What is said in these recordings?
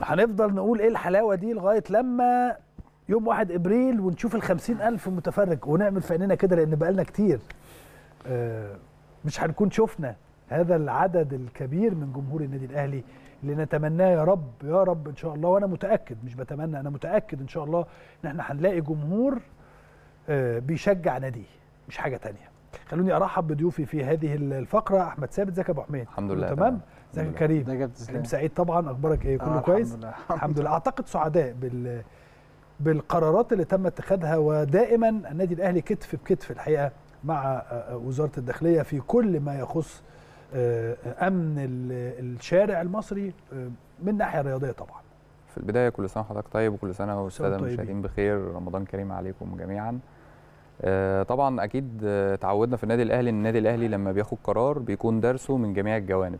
هنفضل نقول ايه الحلاوه دي لغايه لما يوم 1 ابريل ونشوف ال ألف متفرج ونعمل في عينينا كده لان بقالنا كتير آه، مش هنكون شفنا هذا العدد الكبير من جمهور النادي الاهلي اللي نتمناه يا رب يا رب ان شاء الله وانا متاكد مش بتمنى انا متاكد ان شاء الله ان احنا هنلاقي جمهور آه، بيشجع ناديه مش حاجه تانية خلوني ارحب بضيوفي في هذه الفقره احمد ثابت ازيك يا ابو حميد الحمد لله تمام تمام. ازيك يا الحمد كريم ده جبت كريم سعيد طبعا اخبارك ايه كله آه، كويس الحمد لله الحمد لله اعتقد سعداء بال بالقرارات اللي تم اتخاذها ودائما النادي الاهلي كتف بكتف الحقيقه مع آه، آه، وزاره الداخليه في كل ما يخص آه، آه، امن ال- الشارع المصري آه، من الناحيه الرياضيه طبعا في البداية كل سنة وحضرتك طيب وكل سنة والسادة طيبين. المشاهدين بخير رمضان كريم عليكم جميعا آه، طبعا أكيد آه، تعودنا في النادي الأهلي إن النادي الأهلي لما بياخد قرار بيكون درسه من جميع الجوانب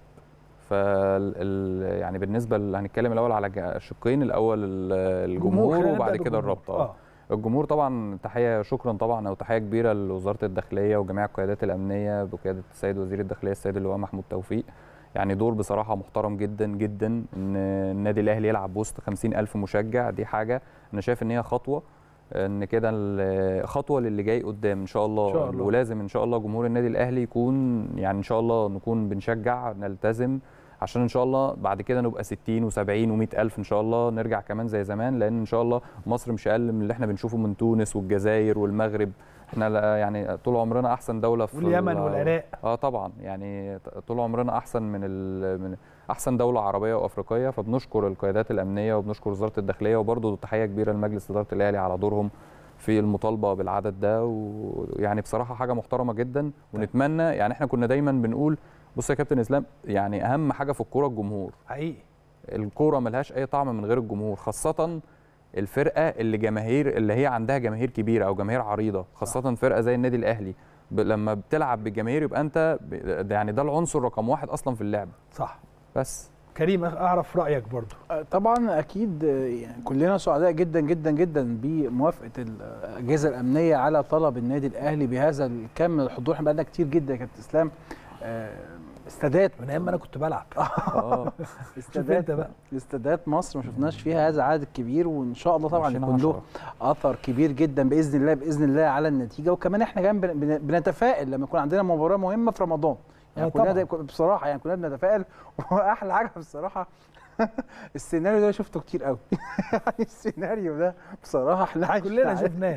فال ال- يعني بالنسبة ل- هنتكلم الأول على ج- الشقين الأول ال- الجمهور خلينا وبعد نبدأ كده بالجمهور. الرابطة آه. الجمهور طبعا تحيه شكرا طبعا او تحيه كبيره لوزاره الداخليه وجميع القيادات الامنيه بقياده السيد وزير الداخليه السيد اللواء محمود توفيق يعني دور بصراحه محترم جدا جدا ان النادي الاهلي يلعب وسط 50 الف مشجع دي حاجه انا شايف ان هي خطوه ان كده ال- خطوه للي جاي قدام ان شاء الله, إن شاء الله. ولازم ان شاء الله جمهور النادي الاهلي يكون يعني ان شاء الله نكون بنشجع نلتزم عشان ان شاء الله بعد كده نبقى 60 و70 و100 الف ان شاء الله نرجع كمان زي زمان لان ان شاء الله مصر مش اقل من اللي احنا بنشوفه من تونس والجزائر والمغرب احنا لا- يعني طول عمرنا احسن دوله في واليمن ال- والعراق اه طبعا يعني طول عمرنا احسن من ال... من احسن دوله عربيه وافريقيه فبنشكر القيادات الامنيه وبنشكر وزاره الداخليه وبرضه تحيه كبيره لمجلس اداره الاهلي على دورهم في المطالبه بالعدد ده ويعني بصراحه حاجه محترمه جدا ونتمنى يعني احنا كنا دايما بنقول بص يا كابتن اسلام يعني اهم حاجه في الكوره الجمهور حقيقي الكوره ملهاش اي طعم من غير الجمهور خاصه الفرقه اللي جماهير اللي هي عندها جماهير كبيره او جماهير عريضه خاصه فرقه زي النادي الاهلي ب... لما بتلعب بالجماهير يبقى انت ب... ده يعني ده العنصر رقم واحد اصلا في اللعب صح بس كريم اعرف رايك برضو طبعا اكيد آه، يعني كلنا سعداء جدا جدا جدا بموافقه الاجهزه الامنيه على طلب النادي الاهلي بهذا الكم من الحضور احنا بقالنا كتير جدا يا كابتن اسلام آه، استادات من ايام ما انا كنت بلعب اه شوف استادات انت بقى استادات مصر ما شفناش فيها هذا العدد الكبير وان شاء الله طبعا عشرين يكون له عشرة. اثر كبير جدا باذن الله باذن الله على النتيجه وكمان احنا كمان بن- بن- بنتفائل لما يكون عندنا مباراه مهمه في رمضان يعني آه كلنا طبعاً. ده بصراحه يعني كلنا بنتفائل واحلى حاجه بصراحه السيناريو ده شفته كتير قوي يعني السيناريو ده بصراحه احنا عايشين كلنا عليه. شفناه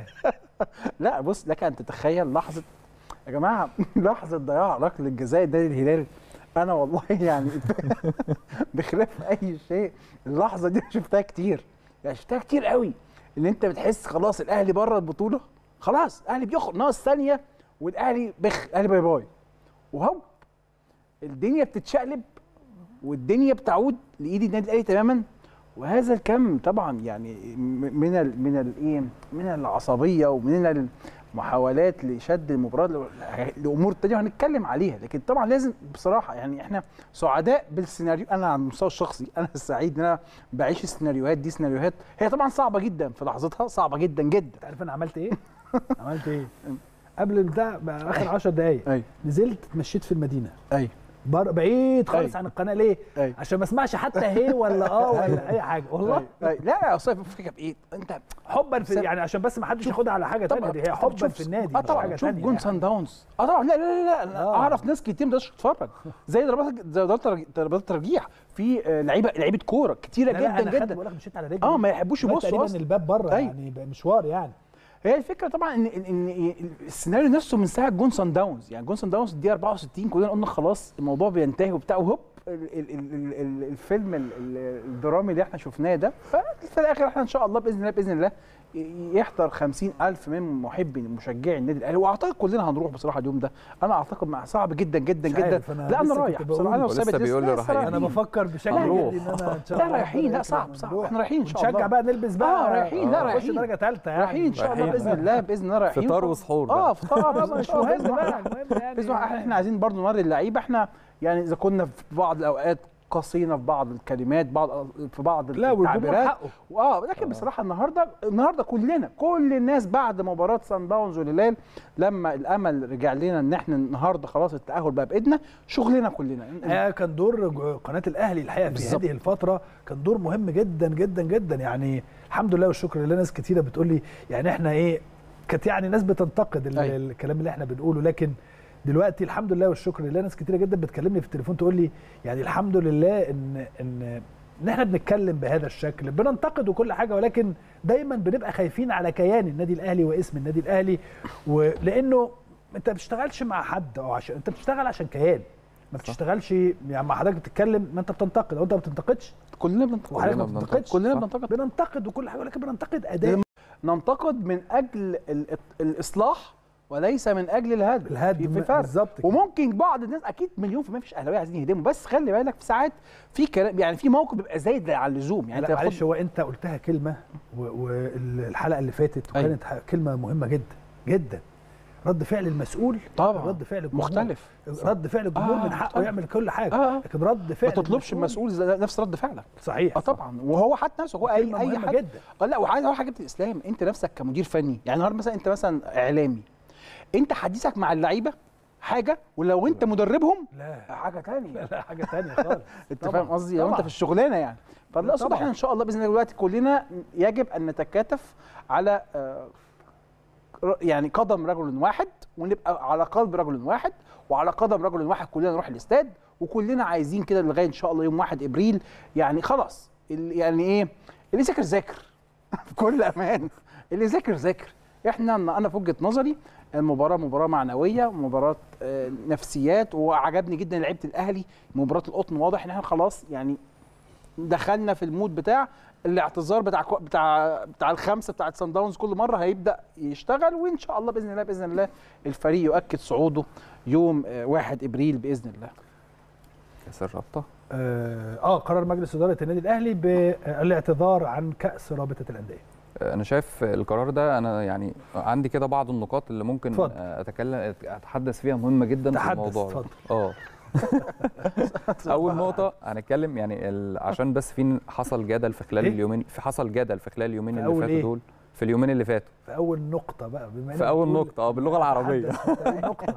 لا بص لك ان تتخيل لحظه يا جماعه لحظه ضياع ركله الجزاء ده الهلال انا والله يعني بخلاف اي شيء اللحظه دي شفتها كتير يعني شفتها كتير قوي ان انت بتحس خلاص الاهلي بره البطوله خلاص الاهلي بيخرج ناقص ثانيه والاهلي بخ الاهلي باي باي وهو الدنيا بتتشقلب والدنيا بتعود لايد النادي الاهلي تماما وهذا الكم طبعا يعني م- من ال من الايه من العصبيه ومن المحاولات لشد المباراه ل- لامور تانية هنتكلم عليها لكن طبعا لازم بصراحه يعني احنا سعداء بالسيناريو انا على المستوى الشخصي انا السعيد ان انا بعيش السيناريوهات دي سيناريوهات هي طبعا صعبه جدا في لحظتها صعبه جدا جدا انت عارف انا عملت ايه عملت ايه قبل البتاع بقى اخر 10 دقايق ايوه نزلت اتمشيت في المدينه ايوه بر... بعيد خالص أيوة. عن القناه ليه ايوه عشان ما اسمعش حتى هي ولا اه ولا اي حاجه والله أيوة. أيوة. لا لا اصل الفكره بايه انت حبا في سب- يعني عشان بس ما حدش ياخدها على حاجه ثانيه دي هي أنت حبا بتشوف- في النادي اه مش طبعا حاجه تشوف ثانيه جون يعني. سان داونز اه طبعا لا لا لا, لا. آه. اعرف ناس كتير ما تقدرش تتفرج زي ضربات زي ضربات الترج- ضربات الترجيح في آه، لعيبه لعيبه كوره كتيره لا لا جدا انا خدت جدا بقول لك مشيت على رجلي اه ما يحبوش كمان يبصوا تقريبا اصلا الباب بره أيوة. يعني بقى مشوار يعني هي الفكره طبعا ان ان إن السيناريو نفسه من ساعه جون سان داونز يعني جون سان داونز دي 64 كلنا قلنا خلاص الموضوع بينتهي وبتاع وهوب ال- ال- ال- ال- ال- الفيلم ال- ال- الدرامي اللي احنا شفناه ده ففي الاخر احنا ان شاء الله باذن الله باذن الله ي- يحضر 50000 من محبي مشجعي النادي الاهلي واعتقد كلنا هنروح بصراحه اليوم ده انا اعتقد مع صعب جدا جدا مش جدا عارف، أنا لا انا لسه كنت رايح بقول- بصراحه انا ولسه وثابت بيقول لي لسه رايحين. انا رايحين. بفكر بشكل هنروح. جدي ان انا ان شاء لا الله رايحين، ربنا لا صعب، يكرمنا صعب. نروح. احنا رايحين إن شاء ونشجع الله. بقى نلبس بقى اه رايحين لا آه. نخش رايحين درجه ثالثه يعني رايحين ان شاء الله رايحين. باذن الله باذن الله رايحين فطار وسحور بقى. اه فطار آه، مش مهم بقى المهم يعني بس احنا عايزين برضو نوري اللعيبه احنا يعني اذا كنا في بعض الاوقات قصينا في بعض الكلمات بعض في بعض لا والجمهور التعبيرات حقه اه لكن بصراحه النهارده النهارده كلنا كل الناس بعد مباراه سان داونز والهلال لما الامل رجع لنا ان احنا النهارده خلاص التاهل بقى بايدنا شغلنا كلنا الحقيقه كان دور ج- قناه الاهلي الحقيقه في بالظبط. هذه الفتره كان دور مهم جدا جدا جدا يعني الحمد لله والشكر لله ناس كتيره بتقول لي يعني احنا ايه كانت يعني ناس بتنتقد ال- أيوة. الكلام اللي احنا بنقوله لكن دلوقتي الحمد لله والشكر لله ناس كتيره جدا بتكلمني في التليفون تقول لي يعني الحمد لله ان ان ان احنا بنتكلم بهذا الشكل بننتقد وكل حاجه ولكن دايما بنبقى خايفين على كيان النادي الاهلي واسم النادي الاهلي ولانه انت ما بتشتغلش مع حد او عشان انت بتشتغل عشان كيان ما بتشتغلش يعني ما حضرتك بتتكلم ما انت بتنتقد او انت ما بتنتقدش كلنا بننتقد وحضرتك ما كلنا بننتقد. بتنتقدش كلنا صح. بننتقد بننتقد وكل حاجه ولكن بننتقد اداء ننتقد من اجل ال- الاصلاح وليس من اجل الهدم الهدم في فرق بالظبط كده. وممكن بعض الناس اكيد مليون في المية مفيش اهلاويه عايزين يهدموا بس خلي بالك في ساعات في كلام يعني في موقف بيبقى زايد عن اللزوم يعني لا انت معلش خد- هو انت قلتها كلمه والحلقه اللي فاتت أيوة. وكانت ح- كلمه مهمه جدا جدا رد فعل المسؤول طبعا رد فعل الجمهور مختلف رد فعل الجمهور آه، من حقه مختلف. يعمل كل حاجه آه، آه. لكن رد فعل ما تطلبش المسؤول زي- نفس رد فعلك صحيح اه طبعا وهو حتى نفسه هو اي كلمة اي مهمة حد جدا. اه لا وعايز اقول حاجه في الاسلام انت نفسك كمدير فني يعني النهارده مثلا انت مثلا اعلامي انت حديثك مع اللعيبه حاجه ولو انت مدربهم لا حاجه تانية لا, لا حاجه ثانيه خالص انت طبعاً، فاهم قصدي لو انت طبعاً. في الشغلانه يعني فالله لا، اقصد طبعاً. احنا ان شاء الله باذن الله دلوقتي كلنا يجب ان نتكاتف على آه، ر- يعني قدم رجل واحد ونبقى على قلب رجل واحد وعلى قدم رجل واحد كلنا نروح الاستاد وكلنا عايزين كده لغايه ان شاء الله يوم 1 ابريل يعني خلاص ال- يعني ايه اللي ذاكر ذاكر بكل امان اللي ذاكر ذاكر احنا انا في وجهه نظري المباراه مباراه معنويه مباراه آه، نفسيات وعجبني جدا لعيبه الاهلي مباراه القطن واضح ان احنا خلاص يعني دخلنا في المود بتاع الاعتذار بتاع كو- بتاع بتاع الخمسه بتاعت سان داونز كل مره هيبدا يشتغل وان شاء الله باذن الله باذن الله الفريق يؤكد صعوده يوم آه، 1 ابريل باذن الله كاس الرابطه اه آه، قرار مجلس اداره النادي الاهلي بالاعتذار عن كاس رابطه الانديه انا شايف القرار ده انا يعني عندي كده بعض النقاط اللي ممكن اتفضل. اتكلم اتحدث فيها مهمه جدا في تحدث، الموضوع ده. اتفضل. اه اول نقطه هنتكلم يعني ال... عشان بس في حصل جدل في خلال إيه؟ اليومين في حصل جدل في خلال اليومين في اللي أول فاتوا إيه؟ دول في اليومين اللي فاتوا في اول نقطه بقى بما إنك في اول بتقول نقطه اه باللغه العربيه تحدث في أول نقطه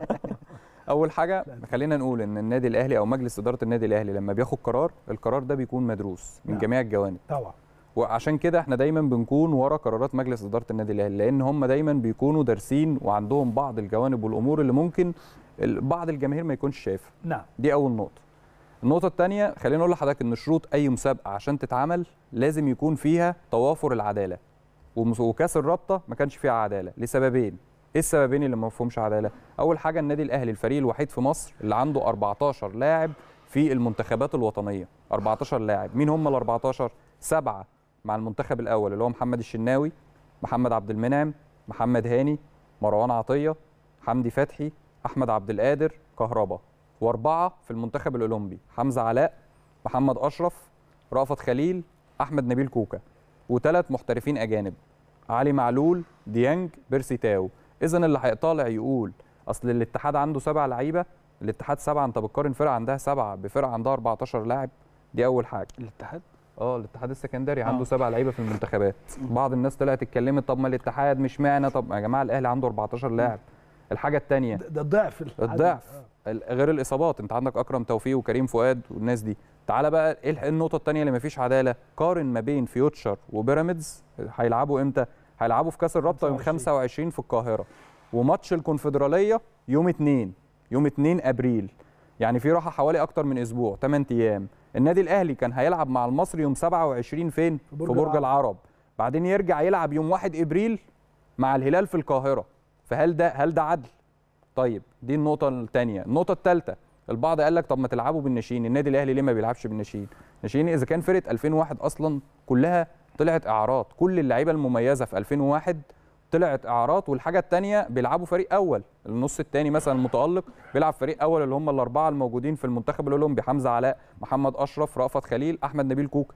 اول حاجه لا. خلينا نقول ان النادي الاهلي او مجلس اداره النادي الاهلي لما بياخد قرار القرار ده بيكون مدروس من نعم. جميع الجوانب طبعا وعشان كده احنا دايما بنكون ورا قرارات مجلس اداره النادي الاهلي لان هم دايما بيكونوا دارسين وعندهم بعض الجوانب والامور اللي ممكن ال- بعض الجماهير ما يكونش شايفها نعم دي اول نقطه النقطه الثانيه خلينا نقول لحضرتك ان شروط اي مسابقه عشان تتعمل لازم يكون فيها توافر العداله ومس- وكاس الرابطه ما كانش فيها عداله لسببين ايه السببين اللي ما فيهمش عداله اول حاجه النادي الاهلي الفريق الوحيد في مصر اللي عنده 14 لاعب في المنتخبات الوطنيه 14 لاعب مين هم ال 14 سبعه مع المنتخب الاول اللي هو محمد الشناوي محمد عبد المنعم محمد هاني مروان عطيه حمدي فتحي احمد عبد القادر كهربا واربعه في المنتخب الاولمبي حمزه علاء محمد اشرف رأفت خليل احمد نبيل كوكا وثلاث محترفين اجانب علي معلول ديانج بيرسي تاو اذا اللي هيطالع يقول اصل الاتحاد عنده سبع لعيبه الاتحاد سبعه انت بتقارن فرقه عندها سبعه بفرقه عندها 14 لاعب دي اول حاجه الاتحاد اه الاتحاد السكندري آه. عنده سبع لعيبه في المنتخبات بعض الناس طلعت اتكلمت طب ما الاتحاد مش معنى طب يا جماعه الاهلي عنده 14 لاعب الحاجه الثانيه ده ده ضعف العدد. الضعف آه. ال- غير الاصابات انت عندك اكرم توفيق وكريم فؤاد والناس دي تعالى بقى ايه الح- النقطه الثانيه اللي مفيش عداله قارن ما بين فيوتشر وبيراميدز هيلعبوا امتى هيلعبوا في كاس الرابطه يوم 25. 25 في القاهره وماتش الكونفدراليه يوم 2 يوم 2 ابريل يعني في راحه حوالي اكتر من اسبوع 8 ايام النادي الاهلي كان هيلعب مع المصري يوم 27 فين في برج برج, العرب. العرب بعدين يرجع يلعب يوم 1 ابريل مع الهلال في القاهره فهل ده هل ده عدل طيب دي النقطة الثانية، النقطة الثالثة البعض قال لك طب ما تلعبوا بالناشئين، النادي الأهلي ليه ما بيلعبش بالناشئين؟ الناشئين إذا كان فرقة 2001 أصلا كلها طلعت إعارات، كل اللعيبة المميزة في 2001 طلعت إعارات والحاجة الثانية بيلعبوا فريق أول، النص الثاني مثلا المتألق بيلعب فريق أول اللي هم الأربعة الموجودين في المنتخب الأولمبي حمزة علاء، محمد أشرف، رأفت خليل، أحمد نبيل كوكا.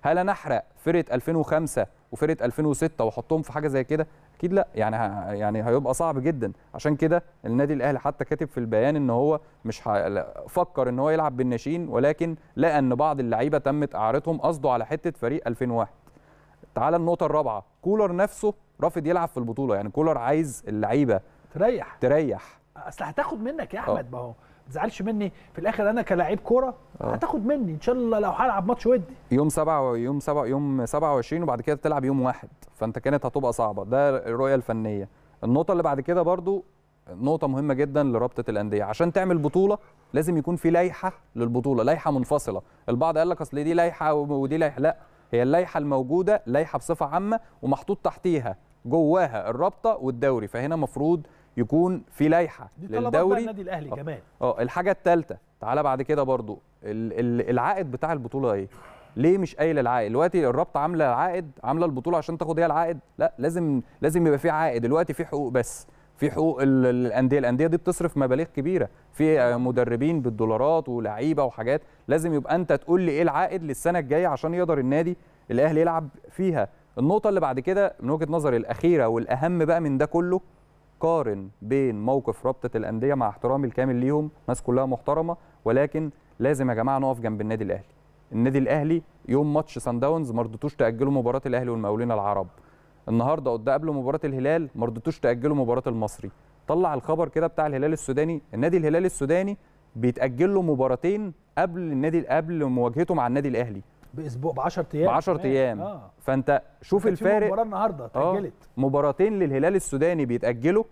هل انا احرق فرقه 2005 وفرقه 2006 واحطهم في حاجه زي كده اكيد لا يعني ه... يعني هيبقى صعب جدا عشان كده النادي الاهلي حتى كاتب في البيان ان هو مش ه... لا، فكر ان هو يلعب بالناشئين ولكن لقى ان بعض اللعيبه تمت اعارتهم قصده على حته فريق 2001 تعال النقطه الرابعه كولر نفسه رافض يلعب في البطوله يعني كولر عايز اللعيبه تريح تريح اصل هتاخد منك يا احمد ما هو ما تزعلش مني في الاخر انا كلاعب كوره آه. هتاخد مني ان شاء الله لو هلعب ماتش ودي يوم سبعة يوم سبعة يوم 27 وبعد كده تلعب يوم واحد فانت كانت هتبقى صعبه ده الرؤيه الفنيه النقطه اللي بعد كده برضو نقطه مهمه جدا لرابطه الانديه عشان تعمل بطوله لازم يكون في لائحه للبطوله لائحه منفصله البعض قال لك اصل دي لائحه ودي لائحه لا هي اللائحه الموجوده لائحه بصفه عامه ومحطوط تحتيها جواها الرابطه والدوري فهنا مفروض يكون في لائحه دي طلبات بقى للدوري النادي الاهلي آه. كمان اه الحاجه الثالثه تعالى بعد كده برضو ال- ال- العائد بتاع البطوله ايه ليه مش قايل العائد دلوقتي الرابطه عامله العائد عامله البطوله عشان تاخد هي العائد لا لازم لازم يبقى في عائد دلوقتي في حقوق بس في حقوق ال- ال- الانديه الانديه دي بتصرف مبالغ كبيره في آه، مدربين بالدولارات ولاعيبه وحاجات لازم يبقى انت تقول لي ايه العائد للسنه الجايه عشان يقدر النادي الاهلي يلعب فيها النقطه اللي بعد كده من وجهه نظري الاخيره والاهم بقى من ده كله قارن بين موقف رابطه الانديه مع احترامي الكامل ليهم ناس كلها محترمه ولكن لازم يا جماعه نقف جنب النادي الاهلي النادي الاهلي يوم ماتش سان داونز ما رضيتوش تاجلوا مباراه الاهلي والمقاولين العرب النهارده قد قبل مباراه الهلال ما رضيتوش تاجلوا مباراه المصري طلع الخبر كده بتاع الهلال السوداني النادي الهلال السوداني بيتاجل له مباراتين قبل النادي قبل مواجهته مع النادي الاهلي باسبوع ب 10 ايام ب 10 كمان. ايام اه فانت شوف كانت في الفارق مباراه النهارده آه. اتاجلت مباراتين للهلال السوداني بيتأجلوا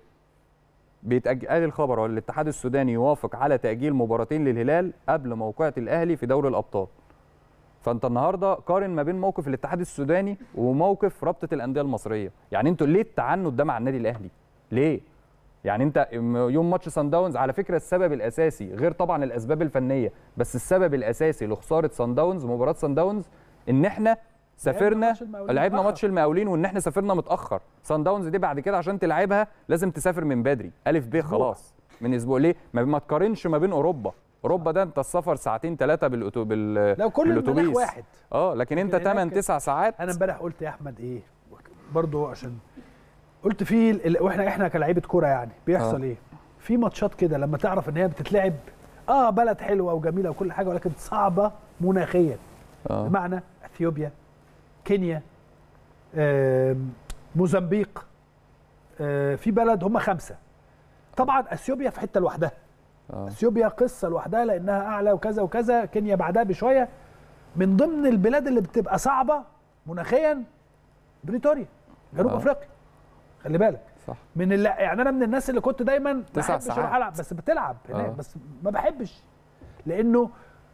بيتأجل قال الخبر هو الاتحاد السوداني يوافق على تأجيل مباراتين للهلال قبل موقعة الأهلي في دوري الأبطال فأنت النهارده قارن ما بين موقف الاتحاد السوداني وموقف رابطة الأندية المصرية يعني انتوا ليه التعنت ده مع النادي الأهلي ليه يعني انت يوم ماتش سان داونز على فكره السبب الاساسي غير طبعا الاسباب الفنيه بس السبب الاساسي لخساره سان داونز مباراه سان داونز ان احنا سافرنا ماتش المقاولين لعبنا متأخر. ماتش المقاولين وان احنا سافرنا متاخر سان داونز دي بعد كده عشان تلعبها لازم تسافر من بدري الف ب خلاص من اسبوع ليه ما, ما تقارنش ما بين اوروبا اوروبا ده انت السفر ساعتين ثلاثه بالأتو... بال... لو كل المناخ بالاتوبيس واحد اه لكن انت لكن 8 هناك- 9 ساعات انا امبارح قلت يا احمد ايه برضو عشان قلت في ال- واحنا احنا كلاعيبه كوره يعني بيحصل آه. ايه في ماتشات كده لما تعرف ان هي بتتلعب اه بلد حلوه وجميله وكل حاجه ولكن صعبه مناخيا اه بمعنى اثيوبيا كينيا آم، موزمبيق آه، في بلد هم خمسه طبعا اثيوبيا في حته لوحدها اه اثيوبيا قصه لوحدها لانها اعلى وكذا وكذا كينيا بعدها بشويه من ضمن البلاد اللي بتبقى صعبه مناخيا بريتوريا جنوب آه. افريقيا خلي بالك صح من اللي يعني انا من الناس اللي كنت دايما ما تسع بحبش اروح ساعات. العب بس بتلعب هناك آه. بس ما بحبش لانه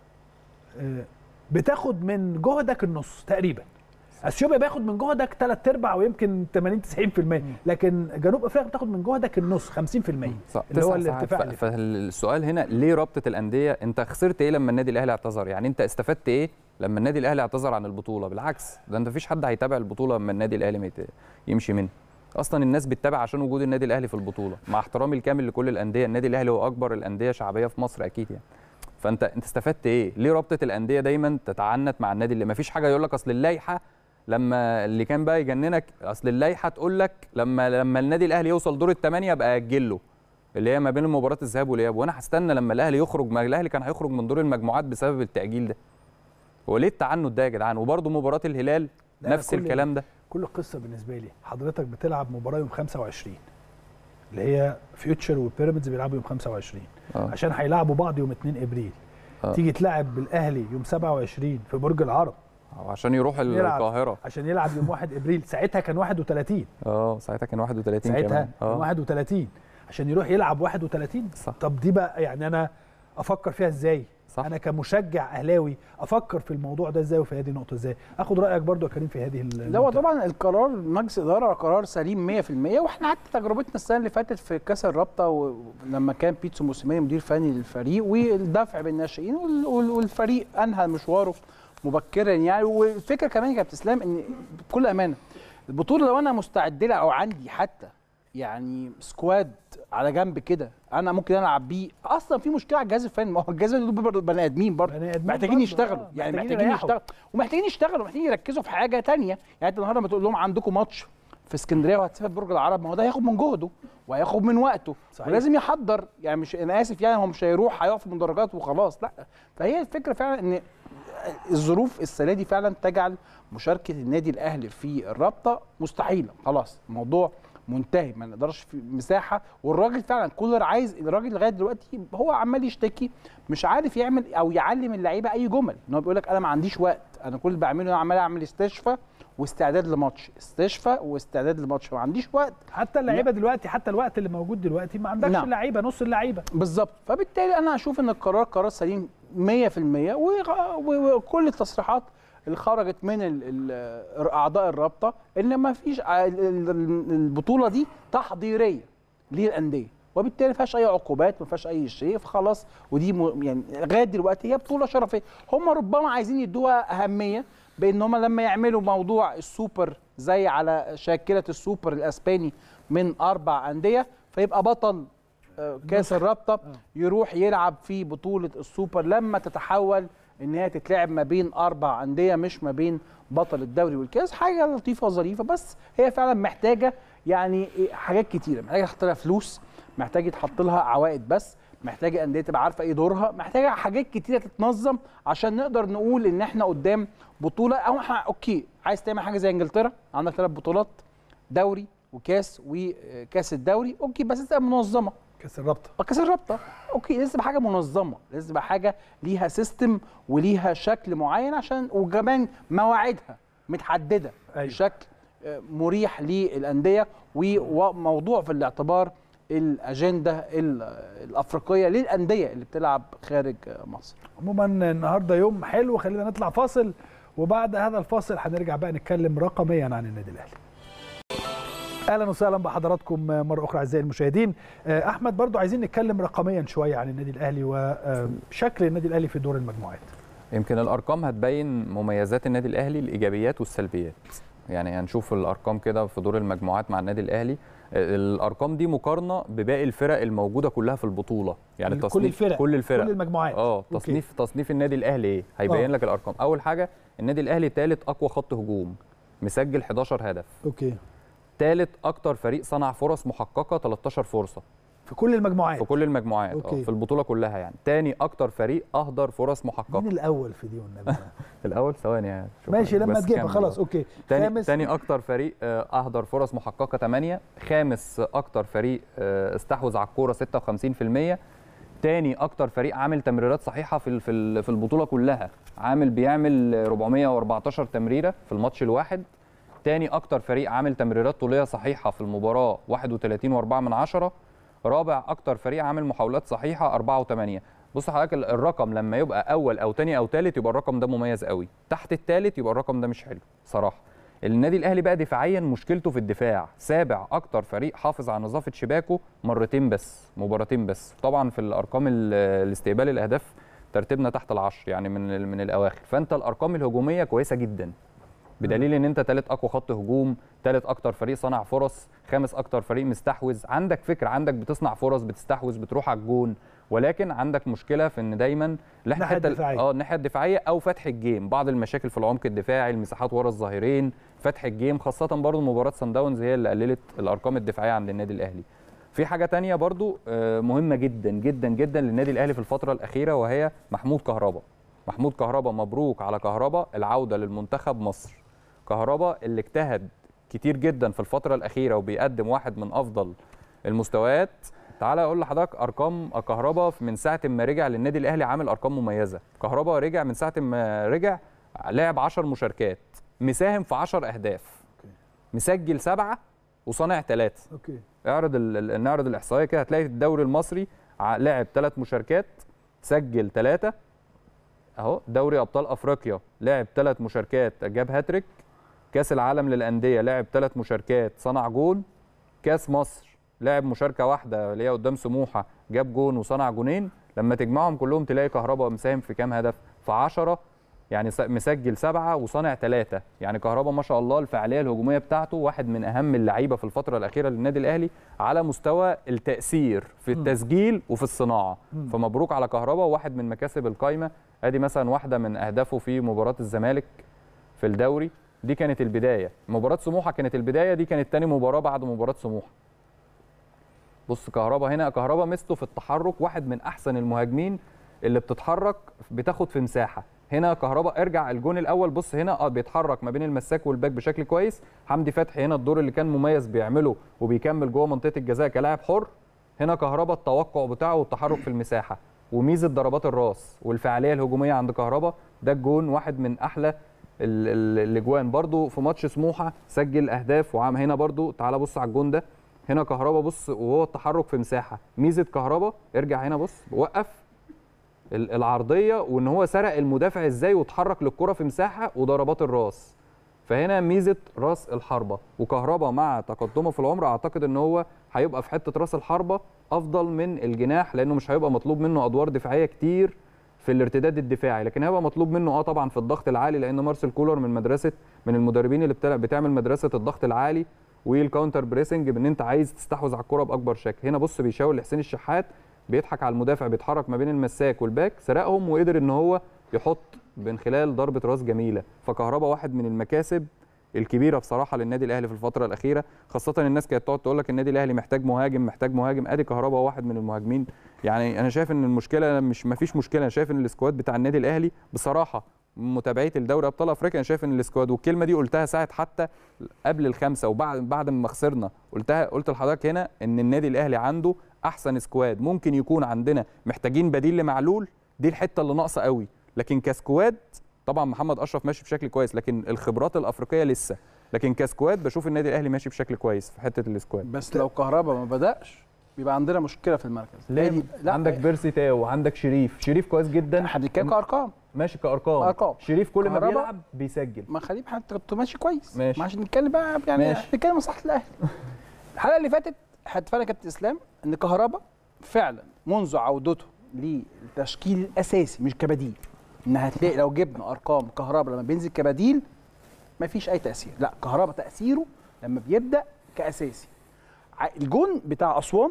آه، بتاخد من جهدك النص تقريبا اثيوبيا بياخد من جهدك ثلاث ارباع ويمكن 80 90% لكن جنوب افريقيا بتاخد من جهدك النص 50% صح اللي هو تسع ساعات. الارتفاع ف- اللي فيه. فالسؤال هنا ليه رابطه الانديه انت خسرت ايه لما النادي الاهلي اعتذر يعني انت استفدت ايه لما النادي الاهلي اعتذر عن البطوله بالعكس ده انت مفيش حد هيتابع البطوله لما النادي الاهلي ما يت- يمشي منها اصلا الناس بتتابع عشان وجود النادي الاهلي في البطوله مع احترامي الكامل لكل الانديه النادي الاهلي هو اكبر الانديه شعبيه في مصر اكيد يعني فانت انت استفدت ايه ليه رابطه الانديه دايما تتعنت مع النادي اللي ما فيش حاجه يقول لك اصل اللائحه لما اللي كان بقى يجننك اصل اللائحه تقول لك لما لما النادي الاهلي يوصل دور الثمانيه بقى اجل له اللي هي ما بين مباراه الذهاب والاياب وانا هستنى لما الاهلي يخرج ما الاهلي كان هيخرج من دور المجموعات بسبب التاجيل ده هو ليه التعنت ده يا جدعان وبرده مباراه الهلال لا، نفس كل- الكلام ده كل القصه بالنسبه لي حضرتك بتلعب مباراه يوم 25 اللي هي فيوتشر وبيراميدز بيلعبوا يوم 25 اه عشان هيلعبوا بعض يوم 2 ابريل آه. تيجي تلعب بالاهلي يوم 27 في برج العرب عشان يروح يلعب. القاهره عشان يلعب يوم 1 ابريل ساعتها كان 31 اه ساعتها كان 31 ساعتها كمان كان اه 31 عشان يروح يلعب 31 صح. طب دي بقى يعني انا افكر فيها ازاي صح انا كمشجع اهلاوي افكر في الموضوع ده ازاي وفي هذه النقطه ازاي اخد رايك برضو يا كريم في هذه لا هو طبعا القرار مجلس اداره قرار سليم 100% واحنا حتى تجربتنا السنه اللي فاتت في كاس الرابطه و- لما كان بيتسو موسيماني مدير فني للفريق والدفع بالناشئين وال- وال- والفريق انهى مشواره مبكرا يعني والفكره كمان يا كابتن اسلام ان بكل امانه البطوله لو انا مستعد لها او عندي حتى يعني سكواد على جنب كده انا ممكن العب بيه اصلا في مشكله على الجهاز الفني ما هو الجهاز دول برضه بني ادمين برضه بني آدمين محتاجين برضه، يشتغلوا آه، يعني محتاجين محتاجين يريحوا. يشتغلوا ومحتاجين يشتغلوا محتاجين يركزوا في حاجه تانية يعني انت النهارده لما تقول لهم عندكم ماتش في اسكندريه وهتسافر برج العرب ما هو ده هياخد من جهده وهياخد من وقته صحيح. ولازم يحضر يعني مش انا اسف يعني هو مش هيروح هيقف في المدرجات وخلاص لا فهي الفكره فعلا ان الظروف السنه دي فعلا تجعل مشاركه النادي الاهلي في الرابطه مستحيله خلاص الموضوع منتهي ما نقدرش في مساحه والراجل فعلا كولر عايز الراجل لغايه دلوقتي هو عمال يشتكي مش عارف يعمل او يعلم اللعيبه اي جمل ان هو بيقول لك انا ما عنديش وقت انا كل اللي بعمله انا عمال اعمل استشفاء واستعداد لماتش استشفاء واستعداد لماتش ما عنديش وقت حتى اللعيبه دلوقتي حتى الوقت اللي موجود دلوقتي ما عندكش نعم. لعيبه نص اللعيبه بالظبط فبالتالي انا هشوف ان القرار قرار سليم 100% وغ- و- وكل التصريحات اللي خرجت من ال ال اعضاء الرابطه ان ما فيش ع- ال- ال- البطوله دي تحضيريه للانديه وبالتالي ما فيهاش اي عقوبات ما فيهاش اي شيء فخلاص ودي م- يعني لغايه دلوقتي هي بطوله شرفيه هم ربما عايزين يدوها اهميه بان هم لما يعملوا موضوع السوبر زي على شاكله السوبر الاسباني من اربع انديه فيبقى بطل آه، كاس الرابطه يروح يلعب في بطوله السوبر لما تتحول ان هي تتلعب ما بين اربع انديه مش ما بين بطل الدوري والكاس حاجه لطيفه وظريفه بس هي فعلا محتاجه يعني إيه، حاجات كتيره محتاجه تحط لها فلوس محتاج يتحط لها عوائد بس محتاجه انديه تبقى عارفه ايه دورها محتاجه حاجات كتيره تتنظم عشان نقدر نقول ان احنا قدام بطوله او احنا اوكي عايز تعمل حاجه زي انجلترا عندك ثلاث بطولات دوري وكاس وكاس الدوري اوكي بس تبقى منظمه كاس الرابطه اه كاس الرابطه اوكي لازم تبقى حاجه منظمه لازم تبقى حاجه ليها سيستم وليها شكل معين عشان وكمان مواعيدها متحدده أيوة. بشكل آه، مريح للانديه وموضوع في الاعتبار الاجنده ال- الافريقيه للانديه اللي بتلعب خارج آه، مصر عموما النهارده يوم حلو خلينا نطلع فاصل وبعد هذا الفاصل هنرجع بقى نتكلم رقميا عن النادي الاهلي اهلا وسهلا بحضراتكم مره اخرى اعزائي المشاهدين آه، احمد برضو عايزين نتكلم رقميا شويه عن النادي الاهلي وشكل النادي الاهلي في دور المجموعات يمكن الارقام هتبين مميزات النادي الاهلي الايجابيات والسلبيات يعني هنشوف الارقام كده في دور المجموعات مع النادي الاهلي الارقام دي مقارنه بباقي الفرق الموجوده كلها في البطوله يعني كل تصنيف الفرق، كل الفرق كل المجموعات اه أوكي. تصنيف تصنيف النادي الاهلي ايه هيبين آه. لك الارقام اول حاجه النادي الاهلي ثالث اقوى خط هجوم مسجل 11 هدف اوكي ثالث اكتر فريق صنع فرص محققه 13 فرصه في كل المجموعات في كل المجموعات أوكي. اه في البطوله كلها يعني تاني اكتر فريق اهدر فرص محققه مين الاول في دي والنبي الاول ثواني يعني شوف ماشي لما بس تجيبها كمل. خلاص اوكي تاني خامس تاني اكتر فريق آه، اهدر فرص محققه 8 خامس اكتر فريق آه، استحوذ على الكوره 56% تاني اكتر فريق عامل تمريرات صحيحه في ال- في ال- في البطوله كلها عامل بيعمل 414 تمريره في الماتش الواحد تاني اكتر فريق عامل تمريرات طوليه صحيحه في المباراه 31 و4 من عشرة رابع اكتر فريق عامل محاولات صحيحه 4 و8 بص حضرتك ال- الرقم لما يبقى اول او تاني او تالت يبقى الرقم ده مميز قوي تحت التالت يبقى الرقم ده مش حلو صراحه النادي الاهلي بقى دفاعيا مشكلته في الدفاع سابع اكتر فريق حافظ على نظافه شباكه مرتين بس مباراتين بس طبعا في الارقام ال- الاستقبال الاهداف ترتيبنا تحت العشر يعني من ال- من الاواخر فانت الارقام الهجوميه كويسه جدا بدليل ان انت ثالث اقوى خط هجوم ثالث اكتر فريق صنع فرص خامس اكتر فريق مستحوذ عندك فكره عندك بتصنع فرص بتستحوذ بتروح على الجون ولكن عندك مشكله في ان دايما الناحية الحته ال- الدفاعية. اه الناحيه الدفاعيه او فتح الجيم بعض المشاكل في العمق الدفاعي المساحات ورا الظهيرين فتح الجيم خاصه برضو مباراه سان داونز هي اللي قللت الارقام الدفاعيه عند النادي الاهلي في حاجه تانية برضو آه، مهمه جدا جدا جدا للنادي الاهلي في الفتره الاخيره وهي محمود كهربا محمود كهربا مبروك على كهربا العوده للمنتخب مصر كهربا اللي اجتهد كتير جدا في الفتره الاخيره وبيقدم واحد من افضل المستويات تعالى اقول لحضرتك ارقام كهربا من ساعه ما رجع للنادي الاهلي عامل ارقام مميزه كهربا رجع من ساعه ما رجع لعب 10 مشاركات مساهم في 10 اهداف مسجل سبعه وصانع ثلاثه اوكي اعرض ال- ال- نعرض الاحصائيه كده هتلاقي في الدوري المصري ع- لعب ثلاث مشاركات سجل ثلاثه اهو دوري ابطال افريقيا لعب ثلاث مشاركات جاب هاتريك كاس العالم للانديه لعب ثلاث مشاركات صنع جون كاس مصر لعب مشاركه واحده اللي هي قدام سموحه جاب جون وصنع جونين لما تجمعهم كلهم تلاقي كهربا مساهم في كام هدف في 10 يعني س- مسجل سبعه وصانع ثلاثه يعني كهربا ما شاء الله الفعاليه الهجوميه بتاعته واحد من اهم اللعيبه في الفتره الاخيره للنادي الاهلي على مستوى التاثير في التسجيل وفي الصناعه فمبروك على كهربا واحد من مكاسب القايمه ادي مثلا واحده من اهدافه في مباراه الزمالك في الدوري دي كانت البدايه مباراه سموحه كانت البدايه دي كانت تاني مباراه بعد مباراه سموحه بص كهربا هنا كهربا ميزته في التحرك واحد من احسن المهاجمين اللي بتتحرك بتاخد في مساحه هنا كهربا ارجع الجون الاول بص هنا اه بيتحرك ما بين المساك والباك بشكل كويس حمدي فتحي هنا الدور اللي كان مميز بيعمله وبيكمل جوه منطقه الجزاء كلاعب حر هنا كهربا التوقع بتاعه والتحرك في المساحه وميزه ضربات الراس والفعاليه الهجوميه عند كهربا ده الجون واحد من احلى ال- ال- الاجوان برضو في ماتش سموحه سجل اهداف وعم هنا برضو تعال بص على الجون ده هنا كهربا بص وهو التحرك في مساحه ميزه كهربا ارجع هنا بص وقف ال- العرضيه وان هو سرق المدافع ازاي واتحرك للكره في مساحه وضربات الراس فهنا ميزه راس الحربه وكهربا مع تقدمه في العمر اعتقد ان هو هيبقى في حته راس الحربه افضل من الجناح لانه مش هيبقى مطلوب منه ادوار دفاعيه كتير في الارتداد الدفاعي لكن هيبقى مطلوب منه اه طبعا في الضغط العالي لان مارسيل كولر من مدرسه من المدربين اللي بتلعب بتعمل مدرسه الضغط العالي والكاونتر بريسنج بان انت عايز تستحوذ على الكره باكبر شكل هنا بص بيشاور لحسين الشحات بيضحك على المدافع بيتحرك ما بين المساك والباك سرقهم وقدر ان هو يحط من خلال ضربه راس جميله فكهربا واحد من المكاسب الكبيره بصراحه للنادي الاهلي في الفتره الاخيره خاصه الناس كانت تقعد تقول لك النادي الاهلي محتاج مهاجم محتاج مهاجم ادي كهربا واحد من المهاجمين يعني انا شايف ان المشكله مش ما فيش مشكله انا شايف ان السكواد بتاع النادي الاهلي بصراحه من متابعتي لدوري ابطال افريقيا انا شايف ان السكواد والكلمه دي قلتها ساعه حتى قبل الخمسه وبعد بعد ما خسرنا قلتها قلت لحضرتك هنا ان النادي الاهلي عنده احسن سكواد ممكن يكون عندنا محتاجين بديل لمعلول دي الحته اللي ناقصه قوي لكن كسكواد طبعا محمد اشرف ماشي بشكل كويس لكن الخبرات الافريقيه لسه لكن كسكواد بشوف النادي الاهلي ماشي بشكل كويس في حته السكواد بس لو كهربا ما بداش بيبقى عندنا مشكله في المركز ليه؟ لا عندك بيرسي تاو عندك شريف شريف كويس جدا احنا بنتكلم كارقام ماشي كارقام أرقام. شريف كل ما كهربا. بيلعب بيسجل ما خليل حتى كنت ماشي كويس ماشي. ما عشان نتكلم بقى يعني ماشي. احنا بنتكلم مصلحه الاهلي الحلقه اللي فاتت هتفرق كابتن اسلام ان كهربا فعلا منذ عودته للتشكيل الاساسي مش كبديل ان هتلاقي لو جبنا ارقام كهربا لما بينزل كبديل مفيش اي تاثير لا كهربا تاثيره لما بيبدا كاساسي ع- الجون بتاع اسوان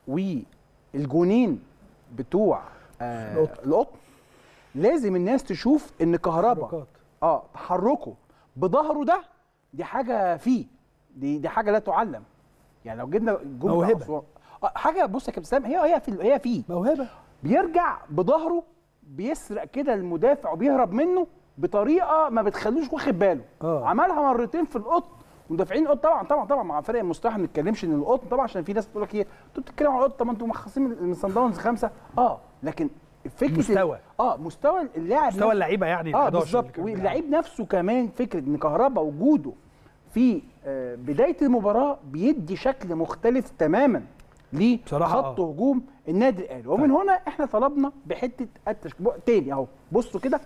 والجونين بتوع آه القطن. القطن لازم الناس تشوف ان كهربا حركات. اه تحركه بظهره ده دي حاجه فيه دي دي حاجه لا تعلم يعني لو جبنا الجون بتاع موهبة. أسوان- آه حاجه بص يا كابتن سام هي هي في هي فيه موهبه بيرجع بظهره بيسرق كده المدافع وبيهرب منه بطريقه ما بتخلوش واخد باله آه. عملها مرتين في القطن مدافعين القطن طبعا طبعا طبعا مع فرق المصطلح ما نتكلمش ان القطن طبعا عشان في ناس بتقول لك ايه انتوا بتتكلموا على القطن طب ما انتوا مخصصين من صن داونز خمسه اه لكن فكره مستوى. اه مستوى اللاعب مستوى اللعيبه يعني اه 11 بالظبط اللي كان بيلعب. واللعيب نفسه كمان فكره ان كهربا وجوده في آه، بدايه المباراه بيدي شكل مختلف تماما بصراحة لخط آه. هجوم النادي الاهلي ومن هنا احنا طلبنا بحته التشكيل تاني اهو بصوا كده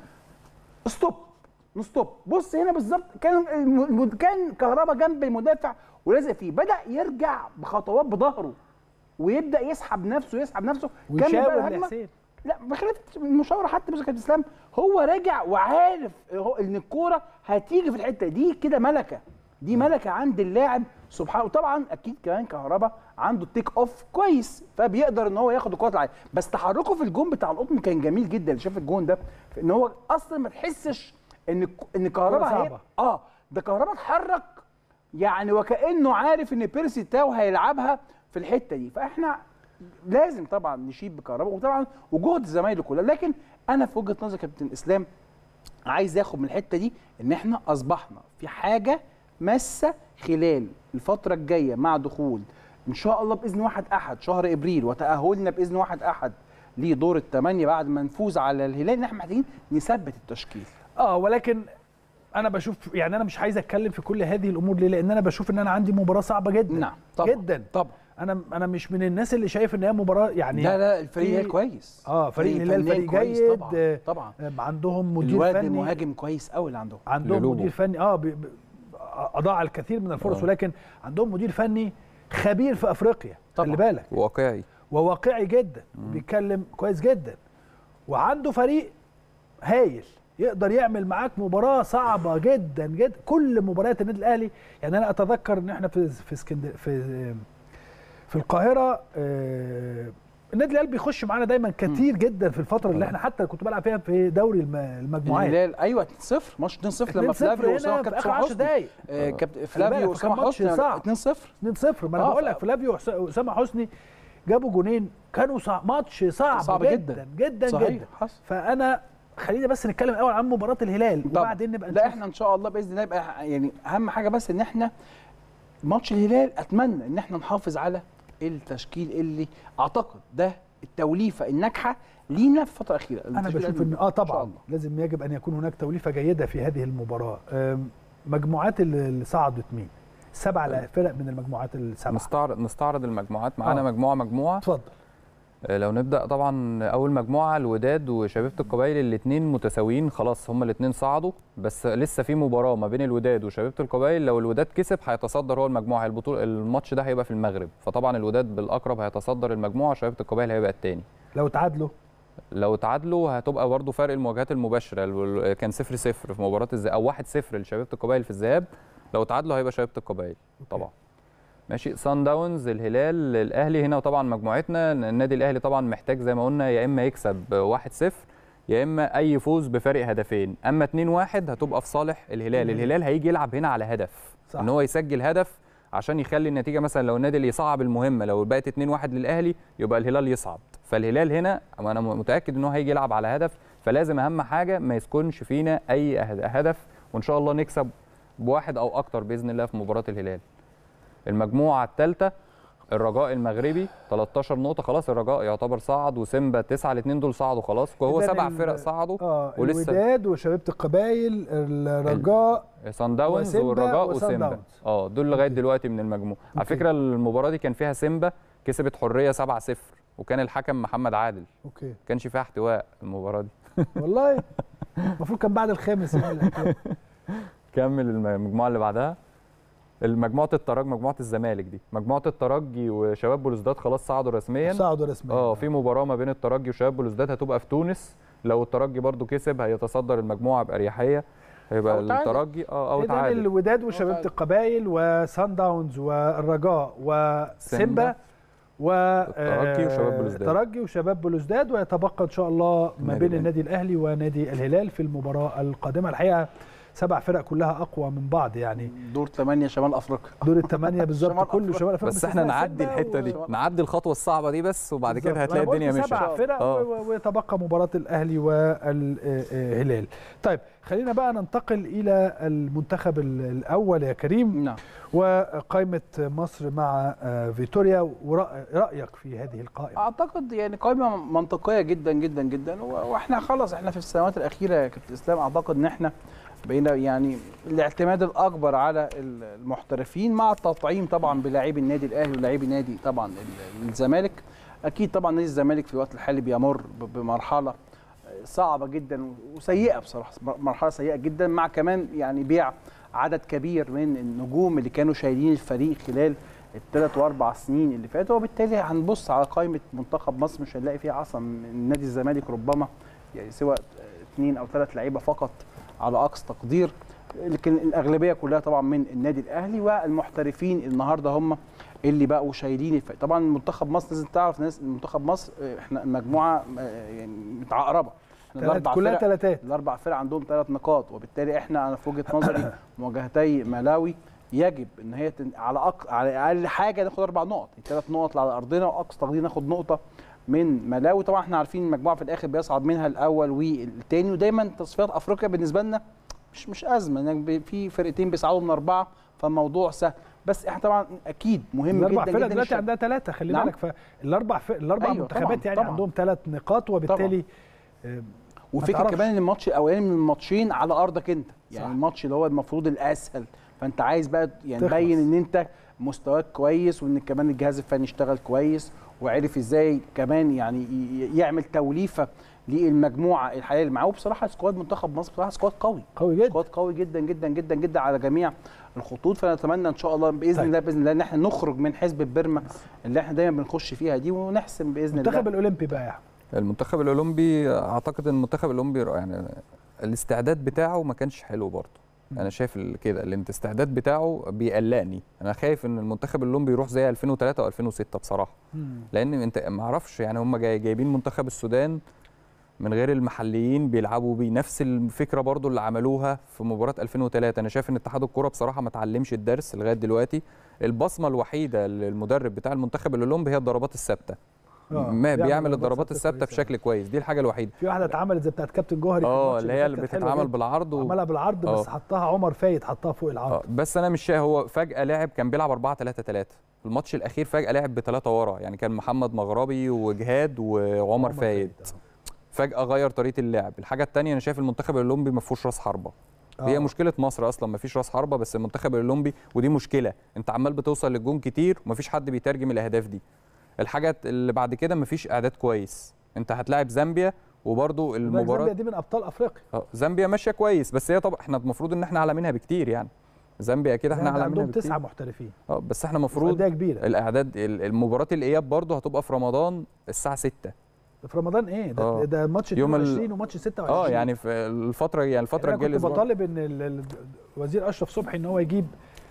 ستوب نستوب بص هنا بالظبط كان الم- الم- كان كهربا جنب المدافع ولازق فيه بدا يرجع بخطوات بظهره ويبدا يسحب نفسه يسحب نفسه كمل بقى ويشاور الهجمه لحسين لا بخلاف المشاوره حتى بس يا كابتن اسلام هو راجع وعارف هو ان الكوره هتيجي في الحته دي كده ملكه دي ملكه عند اللاعب سبحانه وطبعا اكيد كمان كهربا عنده التيك اوف كويس فبيقدر ان هو ياخد الكوره العاليه بس تحركه في الجون بتاع القطن كان جميل جدا اللي شاف الجون ده في ان هو اصلا ما تحسش ان ان كهربا كرة هي- صعبة. اه ده كهربا اتحرك يعني وكانه عارف ان بيرسي تاو هيلعبها في الحته دي فاحنا لازم طبعا نشيد بكهرباء وطبعا وجهد زمايله كلها لكن انا في وجهه نظري كابتن اسلام عايز اخد من الحته دي ان احنا اصبحنا في حاجه ماسه خلال الفتره الجايه مع دخول ان شاء الله باذن واحد احد شهر ابريل وتاهلنا باذن واحد احد لدور الثمانيه بعد ما نفوز على الهلال ان احنا محتاجين نثبت التشكيل اه ولكن انا بشوف يعني انا مش عايز اتكلم في كل هذه الامور ليه لان انا بشوف ان انا عندي مباراه صعبه جدا نعم طبعا جدا طبعا انا انا مش من الناس اللي شايف ان هي مباراه يعني لا لا الفريق في- الهلال كويس اه فريق الهلال فنياً فريق كويس جيد طبعا آه، طبعا آه، عندهم مدير الواد فني المهاجم كويس قوي اللي عندهم عندهم لولوبو. مدير فني اه بي- بي- اضاع الكثير من الفرص آه. ولكن عندهم مدير فني خبير في افريقيا طبعاً. خلي بالك واقعي وواقعي جدا بيتكلم كويس جدا وعنده فريق هايل يقدر يعمل معاك مباراه صعبه جدا جدا كل مباريات النادي الاهلي يعني انا اتذكر ان احنا في في اسكندر في في القاهره آه، النادي الاهلي بيخش معانا دايما كتير جدا في الفتره اللي احنا حتى كنت بلعب فيها في دوري الم- المجموعات الهلال ايوه 2-0 ماتش 2-0 لما 2-0 فلافيو هنا واسامه في كابتن اخر حسام 10 حسني دقايق آه، كابتن بالك، فلافيو وكان واسامه ماتش حسني صعب. 2-0 2-0 ما انا آه، بقول ف- لك فلافيو وحس- واسامه حسني جابوا جونين كانوا صعب ماتش صعب, صعب جدا جدا. جدا جدا, صحيح جدا. حصل فانا خلينا بس نتكلم الاول عن مباراه الهلال طبعاً. وبعدين نبقى لا نشوف احنا ان شاء الله باذن الله يبقى يعني اهم حاجه بس ان احنا ماتش الهلال اتمنى ان احنا نحافظ على التشكيل اللي اعتقد ده التوليفه الناجحه لينا في الفتره الاخيره انا التشكيل بشوف ده ان اه إن شاء طبعا الله. لازم يجب ان يكون هناك توليفه جيده في هذه المباراه أم، مجموعات اللي اللي صعدت مين سبع فرق من المجموعات السبعه نستعرض نستعرض المجموعات معانا آه. مجموعه مجموعه اتفضل آه، لو نبدا طبعا اول مجموعه الوداد وشبيبه القبائل الاثنين متساويين خلاص هما الاثنين صعدوا بس لسه في مباراه ما بين الوداد وشبيبه القبائل لو الوداد كسب هيتصدر هو المجموعه البطوله الماتش ده هيبقى في المغرب فطبعا الوداد بالاقرب هيتصدر المجموعه وشبيبه القبائل هيبقى الثاني لو تعادلوا لو تعادلوا هتبقى برضه فرق المواجهات المباشره ال- كان 0 0 في مباراه الذهاب او 1 0 لشبيبه القبائل في الذهاب لو تعادلوا هيبقى شبيبه القبائل طبعا ماشي سان داونز الهلال الاهلي هنا وطبعا مجموعتنا النادي الاهلي طبعا محتاج زي ما قلنا يا اما يكسب 1 0 يا اما اي فوز بفارق هدفين اما 2 1 هتبقى في صالح الهلال الهلال. الهلال هيجي يلعب هنا على هدف صح. ان هو يسجل هدف عشان يخلي النتيجه مثلا لو النادي اللي يصعب المهمه لو بقت 2 1 للاهلي يبقى الهلال يصعد فالهلال هنا انا متاكد ان هو هيجي يلعب على هدف فلازم اهم حاجه ما يسكنش فينا اي هد- هدف وان شاء الله نكسب بواحد او اكتر باذن الله في مباراه الهلال المجموعه الثالثه الرجاء المغربي 13 نقطه خلاص الرجاء يعتبر صعد وسيمبا 9 الاثنين دول صعدوا خلاص وهو إذن سبع ال- فرق صعدوا اه ولسه- الوداد وشبيبه القبائل الرجاء سان داونز وسيمبا والرجاء وسان وسيمبا داونز. اه دول لغايه أوكي. دلوقتي من المجموعه على أوكي. فكره المباراه دي كان فيها سيمبا كسبت حريه 7 0 وكان الحكم محمد عادل اوكي ما كانش فيها احتواء المباراه دي والله المفروض كان بعد الخامس يعني الحكاية. كمل المجموعه اللي بعدها المجموعه الترجي مجموعه الزمالك دي مجموعه الترجي وشباب بلوزداد خلاص صعدوا رسميا صعدوا رسميا اه في مباراه ما بين الترجي وشباب بلوزداد هتبقى في تونس لو الترجي برضو كسب هيتصدر المجموعه باريحيه هيبقى أو تعادل. الترجي اه او اذا تعادل الوداد وشبيبه تعادل. القبائل وسان داونز والرجاء وسيمبا و الترجي وشباب آه، بلوزداد. الترجي وشباب بلوزداد ويتبقى ان شاء الله ما النادي بين الأهلي. النادي الاهلي ونادي الهلال في المباراه القادمه الحقيقه سبع فرق كلها اقوى من بعض يعني دور 8 شمال افريقيا دور الثمانيه بالظبط شمال كله أفريقيا. شمال أفريقيا بس احنا باستثناء نعدي سيمبا الحته دي و- نعدي الخطوه الصعبه دي بس وبعد كده بالظبط. هتلاقي أنا قلت الدنيا سبع مشيت فرق آه. و- و- ويتبقى مباراه الاهلي والهلال طيب خلينا بقى ننتقل الى المنتخب ال- الاول يا كريم نعم وقائمه مصر مع آه، فيتوريا ورايك في هذه القائمه اعتقد يعني قائمه منطقيه جدا جدا جدا و- واحنا خلاص احنا في السنوات الاخيره يا كابتن اسلام اعتقد ان احنا بقينا يعني الاعتماد الاكبر على المحترفين مع التطعيم طبعا بلاعبي النادي الاهلي ولاعبي نادي طبعا ال- الزمالك اكيد طبعا نادي الزمالك في الوقت الحالي بيمر ب- بمرحله صعبه جدا وسيئه بصراحه مرحله سيئه جدا مع كمان يعني بيع عدد كبير من النجوم اللي كانوا شايلين الفريق خلال الثلاث واربع سنين اللي فاتوا وبالتالي هنبص على قائمه منتخب مصر مش هنلاقي فيها اصلا من نادي الزمالك ربما يعني سوى اثنين او ثلاث لعيبه فقط على اقصى تقدير لكن الاغلبيه كلها طبعا من النادي الاهلي والمحترفين النهارده هم اللي بقوا شايلين الفريق طبعا منتخب مصر لازم تعرف ناس منتخب مصر آه، احنا المجموعه آه، يعني متعقربه احنا تلات- الأربع كلها فرق- ثلاثات الاربع فرق عندهم ثلاث نقاط وبالتالي احنا انا في وجهه نظري مواجهتي ملاوي يجب ان هي تن... على أق... على اقل حاجه ناخد اربع نقط الثلاث نقط على ارضنا واقصى تقدير ناخد نقطه من ملاوي طبعا احنا عارفين المجموعه في الاخر بيصعد منها الاول والثاني ودايما تصفيات افريقيا بالنسبه لنا مش مش ازمه يعني بي- في فرقتين بيصعدوا من اربعه فالموضوع سهل بس احنا طبعا اكيد مهم الاربع جدا فرق جدا دلوقتي الشباب. عندها ثلاثه خلي نعم. بالك فالاربع فرق الاربع أيوة، منتخبات طبعاً، يعني طبعاً. عندهم ثلاث نقاط وبالتالي آه، وفكره تعرفش. كمان ان الماتش الاولاني من الماتشين على ارضك انت يعني صح. الماتش اللي هو المفروض الاسهل فانت عايز بقى يعني تخلص. تبين ان انت مستواك كويس وان كمان الجهاز الفني اشتغل كويس وعرف ازاي كمان يعني ي- يعمل توليفه للمجموعه الحاليه اللي معاه وبصراحه سكواد منتخب مصر بصراحه سكواد قوي قوي جدا سكواد قوي جدا جدا جدا جدا على جميع الخطوط فنتمنى ان شاء الله باذن طيب. الله باذن الله ان احنا نخرج من حزب بيرما اللي احنا دايما بنخش فيها دي ونحسم باذن الله المنتخب الاولمبي بقى يا أحمد. المنتخب الاولمبي اعتقد ان المنتخب الاولمبي يعني الاستعداد بتاعه ما كانش حلو برضه انا شايف ال- كده الاستعداد بتاعه بيقلقني انا خايف ان المنتخب اللومبي يروح زي 2003 و2006 بصراحه مم. لان انت ما اعرفش يعني هم جاي جايبين منتخب السودان من غير المحليين بيلعبوا بيه نفس الفكره برضو اللي عملوها في مباراه 2003 انا شايف ان اتحاد الكره بصراحه ما اتعلمش الدرس لغايه دلوقتي البصمه الوحيده للمدرب بتاع المنتخب الاولمبي هي الضربات الثابته آه، ما بيعمل ضربات الضربات ثابتة الثابته كويسة. بشكل كويس دي الحاجه الوحيده في واحده اتعملت زي بتاعت كابتن جوهري في اه الماتش اللي هي فات اللي كانت حلوة بتتعمل جدا. بالعرض و... عملها بالعرض بس آه. حطها عمر فايد حطها فوق العرض اه بس انا مش شايف هو فجاه لعب كان بيلعب 4 3 3 الماتش الاخير فجاه لعب بثلاثه ورا يعني كان محمد مغربي وجهاد وعمر فايد آه. فجاه غير طريقه اللعب الحاجه الثانيه انا شايف المنتخب الاولمبي ما فيهوش راس حربه آه. هي مشكله مصر اصلا ما فيش راس حربه بس المنتخب الاولمبي ودي مشكله انت عمال بتوصل للجون كتير ومفيش حد بيترجم الاهداف دي الحاجه اللي بعد كده مفيش اعداد كويس انت هتلاعب زامبيا وبرضو المباراه المباراه زامبيا دي من ابطال افريقيا اه زامبيا ماشيه كويس بس هي طبعا احنا المفروض ان احنا اعلى منها بكتير يعني زامبيا اكيد احنا زامبيا اعلى منها عندهم تسعه بكتير محترفين اه بس احنا المفروض المفروض انديه كبيره الاعداد ال- المباراه الاياب برضو هتبقى في رمضان الساعه 6 في رمضان ايه ده آه. ده ماتش يوم ال- 22 وماتش 26 اه يعني في الفتره يعني الفتره انا الجايه كنت الأسبوع- بطالب ان ال- ال- الوزير اشرف صبحي ان هو يجيب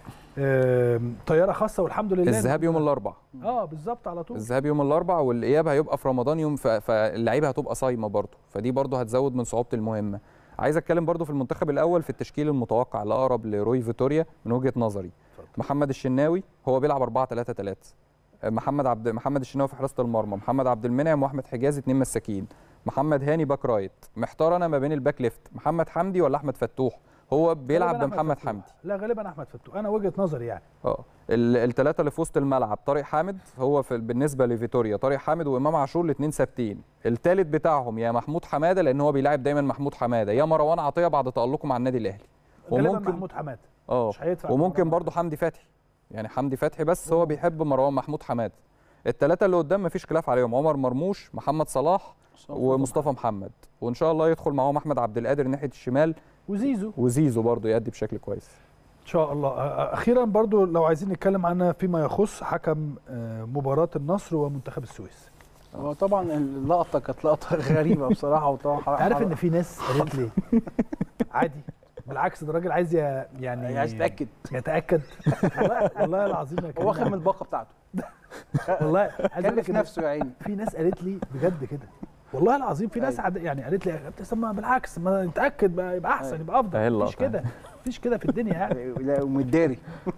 آم، طياره خاصه والحمد لله الذهاب يوم الاربعاء اه بالظبط على طول الذهاب يوم الاربعاء والاياب هيبقى في رمضان يوم ف- فاللعيبه هتبقى صايمه برضه فدي برضه هتزود من صعوبه المهمه عايز اتكلم برضه في المنتخب الاول في التشكيل المتوقع الاقرب لروي فيتوريا من وجهه نظري محمد الشناوي هو بيلعب 4 3 3 محمد عبد محمد الشناوي في حراسه المرمى محمد عبد المنعم واحمد حجازي اتنين مساكين محمد هاني باك رايت محتار انا ما بين الباك ليفت محمد حمدي ولا احمد فتوح هو بيلعب غالباً أحمد بمحمد فتوح. حمدي لا غالبا احمد فتوح انا وجهه نظري يعني اه الثلاثه اللي في وسط الملعب طارق حامد هو في بالنسبه لفيتوريا طارق حامد وامام عاشور الاثنين ثابتين الثالث بتاعهم يا محمود حماده لان هو بيلاعب دايما محمود حماده يا مروان عطيه بعد تالقه مع النادي الاهلي غالبا وممكن محمود حماده اه مش هيدفع وممكن مروان. برضه حمدي فتحي يعني حمدي فتحي بس هو بيحب مروان محمود حماده الثلاثه اللي قدام مفيش خلاف عليهم عمر مرموش محمد صلاح ومصطفى محمد وان شاء الله يدخل معاهم احمد عبد القادر ناحيه الشمال وزيزو وزيزو برضه يأدي بشكل كويس ان شاء الله آه، اخيرا برضو لو عايزين نتكلم عنها فيما يخص حكم آه، مباراه النصر ومنتخب السويس هو طبعا اللقطه كانت لقطه غريبه بصراحه وطبعا عارف ان في ناس قالت لي عادي بالعكس ده الراجل عايز ي- يعني عايز تاكد يتاكد والله والله العظيم يا هو كريم واخد من الباقه بتاعته والله عايز اقول كلف لك إن نفسه يا عيني في ناس قالت لي بجد كده والله العظيم في ناس أيوة. عد... يعني قالت لي يا طب ما بالعكس ما نتاكد بقى يبقى احسن أيوة. يبقى افضل أهي مفيش اللقطة. كده مفيش كده في الدنيا يعني لا، ومتداري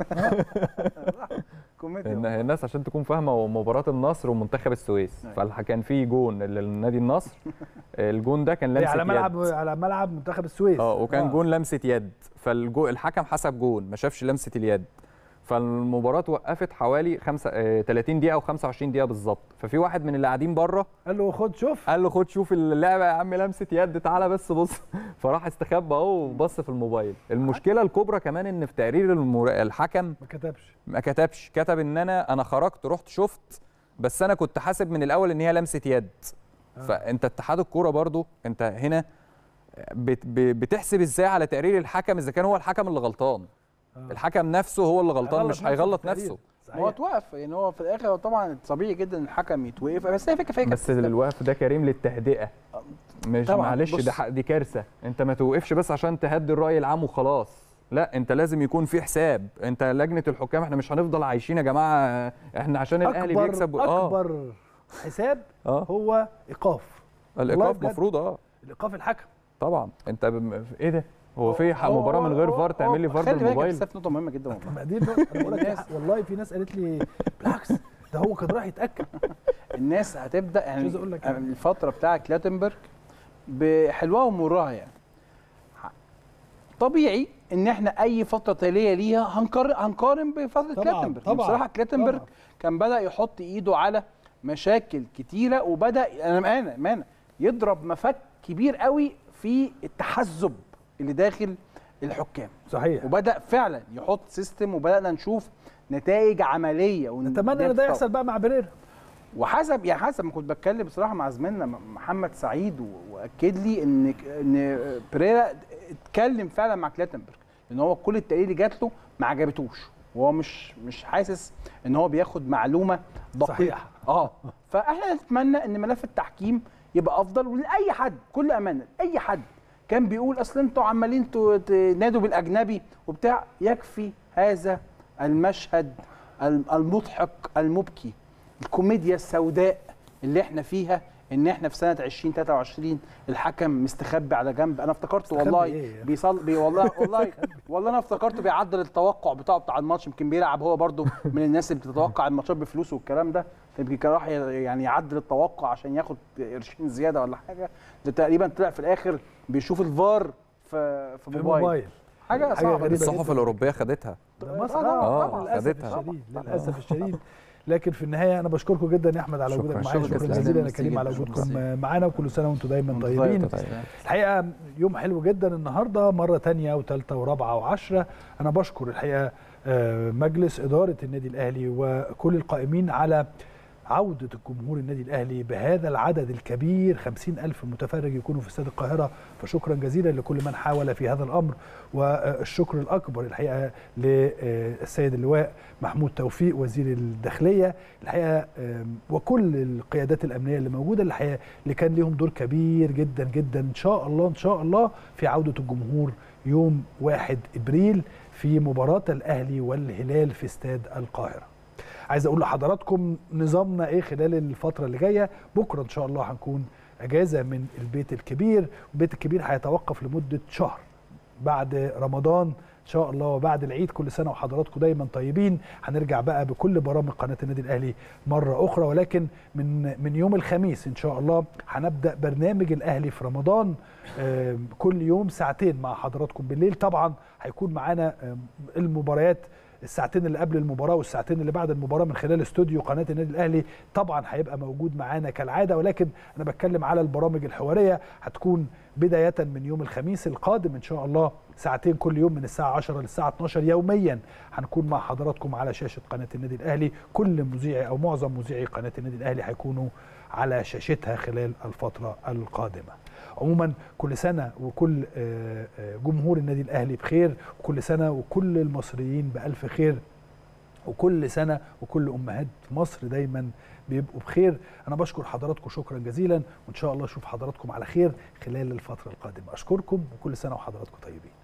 كوميديا إن الناس عشان تكون فاهمه هو مباراه النصر ومنتخب السويس أيوة. فكان في جون للنادي النصر الجون ده كان هي لمسه على ملعب يد على ملعب منتخب السويس اه وكان جون لمسه يد فالحكم حسب جون ما شافش لمسه اليد فالمباراه وقفت حوالي خمسة آه 30 دقيقه او 25 دقيقه بالظبط ففي واحد من اللي قاعدين بره قال له خد شوف قال له خد شوف اللعبه يا عم لمسه يد تعالى بس بص فراح استخبى اهو وبص في الموبايل المشكله الكبرى كمان ان في تقرير المر... الحكم ما كتبش ما كتبش كتب ان انا انا خرجت رحت شفت بس انا كنت حاسب من الاول ان هي لمسه يد آه. فانت اتحاد الكوره برضو انت هنا بت ب- بتحسب ازاي على تقرير الحكم اذا كان هو الحكم اللي غلطان آه. الحكم نفسه هو اللي غلطان هيغلط مش نفسه هيغلط في التقرير. نفسه صحيح. هو اتوقف يعني هو في الاخر هو طبعا طبيعي جدا الحكم يتوقف بس هي فكره فكره بس الوقف ده كريم للتهدئه مش طبعاً، معلش بص. ده ح- دي كارثه انت ما توقفش بس عشان تهدي الراي العام وخلاص لا انت لازم يكون في حساب انت لجنه الحكام احنا مش هنفضل عايشين يا جماعه احنا عشان الاهلي اكبر بيكسب اكبر حساب اه هو ايقاف الايقاف بجد. مفروض اه الايقاف الحكم طبعا انت بم... ايه ده هو في ح- مباراه من غير فار تعمل لي فار خلي بالك بالموبايل بس في نقطه مهمه جدا والله ما دي النقطة. أنا بقول لك الناس- والله في ناس قالت لي بالعكس ده هو كان رايح يتاكد الناس هتبدا يعني عايز أقول لك يعني. الفتره بتاعه كلاتنبرج بحلوها ومرها يعني طبيعي ان احنا اي فتره تاليه ليها هنقارن هنقارن بفتره طبعاً، كلاتنبرج طبعاً، بصراحه كلاتنبرج طبعاً. كان بدا يحط ايده على مشاكل كتيره وبدا انا مانا مانا يضرب مفك كبير قوي في التحزب اللي داخل الحكام صحيح وبدا فعلا يحط سيستم وبدانا نشوف نتائج عمليه نتمنى ان ده يحصل بقى مع بريرا وحسب يعني حسب ما كنت بتكلم بصراحه مع زميلنا م- محمد سعيد و- واكد لي ان ان بريرا اتكلم فعلا مع كلاتنبرج لان هو كل التقارير اللي جات له ما عجبتوش وهو مش مش حاسس ان هو بياخد معلومه دقيقه صحيح. اه فاحنا نتمنى ان ملف التحكيم يبقى افضل ولاي حد كل امانه اي حد كان بيقول اصل انتوا عمالين تو- تنادوا بالاجنبي وبتاع يكفي هذا المشهد الم- المضحك المبكي الكوميديا السوداء اللي احنا فيها ان احنا في سنه 2023 الحكم مستخبي على جنب انا افتكرت مستخبي والله إيه؟ بيصل بي والله والله والله انا افتكرته بيعدل التوقع بتاعه بتاع الماتش يمكن بيلعب هو برده من الناس اللي بتتوقع الماتشات بفلوس والكلام ده يمكن كان راح يعني يعدل التوقع عشان ياخد قرشين زياده ولا حاجه ده تقريبا طلع في الاخر بيشوف الفار في في في موبايل موبايل حاجه حاجة صعبه غريبة جدا الصحف الاوروبيه خدتها ده مصر آه، اه طبعاً. للاسف خدتها. الشديد للاسف الشديد لكن في النهايه انا بشكركم جدا يا احمد على شكراً. وجودك معايا شكراً شكرا جزيلاً. جزيلا يا ميرسي كريم على جداً. وجودكم ميرسي. معانا وكل سنه وانتم دايما وأنتم طيبين طيب. الحقيقه يوم حلو جدا النهارده مره تانية وثالثه ورابعه وعشرة انا بشكر الحقيقه آه، مجلس اداره النادي الاهلي وكل القائمين على عودة الجمهور النادي الأهلي بهذا العدد الكبير خمسين ألف متفرج يكونوا في استاد القاهرة فشكرا جزيلا لكل من حاول في هذا الأمر والشكر الأكبر الحقيقة للسيد اللواء محمود توفيق وزير الداخلية الحقيقة آم، وكل القيادات الأمنية اللي موجودة الحقيقة اللي كان ليهم دور كبير جدا جدا إن شاء الله إن شاء الله في عودة الجمهور يوم 1 إبريل في مباراة الأهلي والهلال في استاد القاهرة عايز اقول لحضراتكم نظامنا ايه خلال الفتره اللي جايه بكره ان شاء الله هنكون اجازه من البيت الكبير البيت الكبير هيتوقف لمده شهر بعد رمضان ان شاء الله وبعد العيد كل سنه وحضراتكم دايما طيبين هنرجع بقى بكل برامج قناه النادي الاهلي مره اخرى ولكن من من يوم الخميس ان شاء الله هنبدا برنامج الاهلي في رمضان آم، كل يوم ساعتين مع حضراتكم بالليل طبعا هيكون معانا آم، المباريات الساعتين اللي قبل المباراه والساعتين اللي بعد المباراه من خلال استوديو قناه النادي الاهلي طبعا هيبقى موجود معانا كالعاده ولكن انا بتكلم على البرامج الحواريه هتكون بدايه من يوم الخميس القادم ان شاء الله ساعتين كل يوم من الساعه 10 للساعه 12 يوميا هنكون مع حضراتكم على شاشه قناه النادي الاهلي كل مذيعي او معظم مذيعي قناه النادي الاهلي هيكونوا على شاشتها خلال الفتره القادمه عموما كل سنه وكل آه، آه، جمهور النادي الاهلي بخير وكل سنه وكل المصريين بالف خير وكل سنه وكل امهات مصر دايما بيبقوا بخير انا بشكر حضراتكم شكرا جزيلا وان شاء الله اشوف حضراتكم على خير خلال الفتره القادمه اشكركم وكل سنه وحضراتكم طيبين